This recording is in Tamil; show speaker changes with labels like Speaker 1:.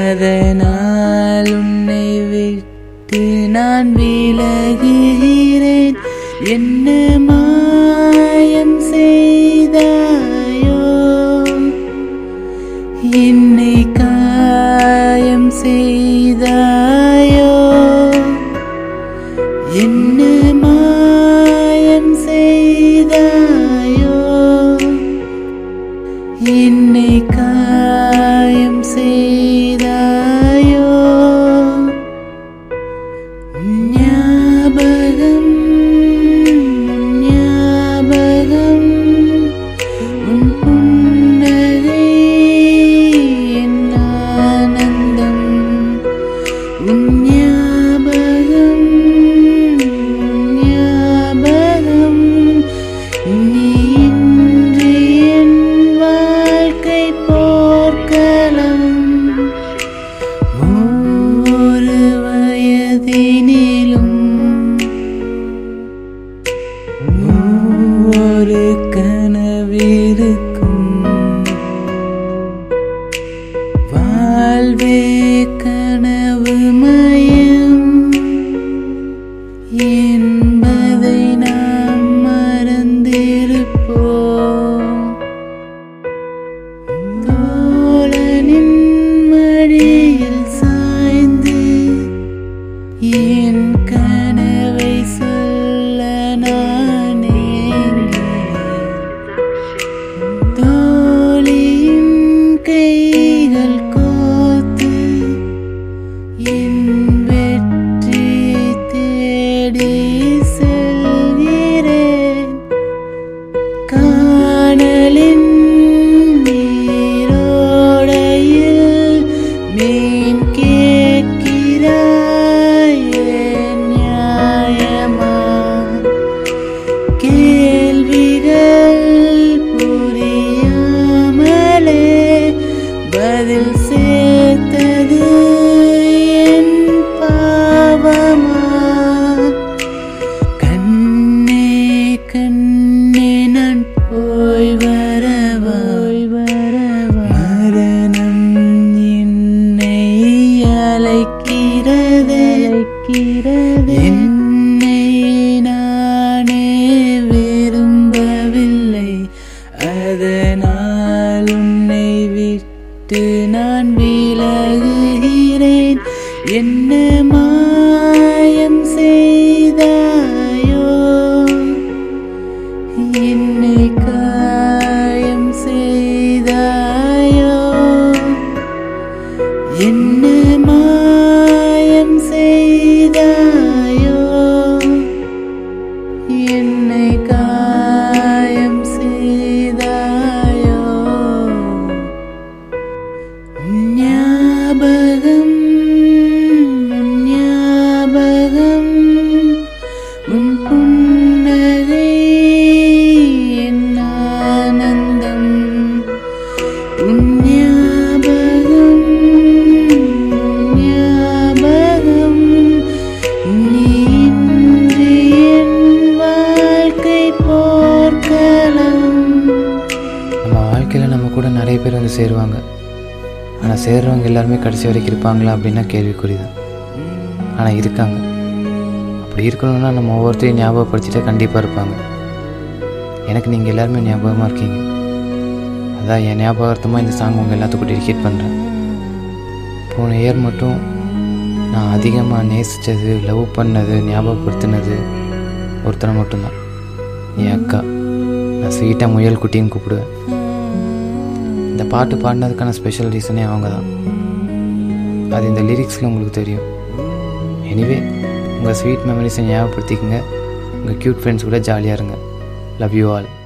Speaker 1: அதனால் உன்னை விட்டு நான் விலகுகிறேன் என்ன மாயம் செய்தாயோ என்னை காயம் செய்தாயோ என்ன மாயம் செய்தாயோ என்னை காயம் செய்தாயோ ஞாபகம் ஞாபகம் உன் புன்னகை என் ஆனந்தம் உன் ஞாபகம் உன் ஞாபகம் நீ இன்றி என் வாழ்க்கை போர்க்களம் ஒவ்வொரு வயதினிலும் ஒவ்வொரு கனவிருக்கும் வாழ்வே கனவு மயம் என்பதை நாம் மறந்திருப்போம் தோழனின் மடியில் சாய்ந்து என் கனவை சொல்ல நான் ஏங்கினேன். தோழியின் கைகள் கோத்து என் வெற்றியை தேடி செல்கிறேன் காணலின் நீரோடையில் மீன் கேட்கிறாய் ஏன் நியாயமா கேள்விகள் புரியாமலே பதில் சேர்த்தது என் பாவமா கண்ணே கண்ணே நான் போய் வரவா வரவா மரணம் என்னை அழைக்கிறதே அழைக்கிறதே என்னை நானே விரும்பவில்லை அதனால் உன்னை விட்டு நான் விலகுகிறேன் என்ன மாயம் செய்தாயோ என்னை காயம் செய்தாயோ என்ன மாயம் செய்தாயோ என்னை காயம் செய்தாயோ ஞாபகம் உன் ஞாபகம் உன் புன்னகை என் ஆனந்தம் உன் ஞாபகம் உன் ஞாபகம் நீ இன்றி என் வாழ்க்கை போர்க்களம்
Speaker 2: நம்ம வாழ்க்கையில் நம்ம கூட நிறைய பேர் வந்து சேருவாங்க ஆனால் சேர்றவங்க எல்லாருமே கடைசி வரைக்கும் இருப்பாங்களா அப்படின்னா கேள்விக்குறி தான் ஆனால் இருக்காங்க அப்படி இருக்கணும்னா நம்ம ஒவ்வொருத்தரையும் ஞாபகப்படுத்திட்டா கண்டிப்பாக இருப்பாங்க எனக்கு நீங்கள் எல்லாருமே ஞாபகமாக இருக்கீங்க அதான் என் ஞாபகார்த்தமாக இந்த சாங் உங்கள் எல்லாத்துக்கும் டெடிகேட் பண்ணுறேன் போன இயர் மட்டும் நான் அதிகமாக நேசித்தது லவ் பண்ணது ஞாபகப்படுத்தினது ஒருத்தரை மட்டும்தான் என் அக்கா நான் ஸ்வீட்டாக முயல் குட்டின்னு கூப்பிடுவேன் இந்த பாட்டு பாடினதுக்கான ஸ்பெஷல் ரீசனே அவங்க தான் அது இந்த லிரிக்ஸில் உங்களுக்கு தெரியும் எனிவே உங்கள் ஸ்வீட் மெமரிஸை ஞாபகப்படுத்திக்கங்க உங்கள் க்யூட் ஃப்ரெண்ட்ஸ் கூட ஜாலியாக இருங்க லவ் யூ ஆல்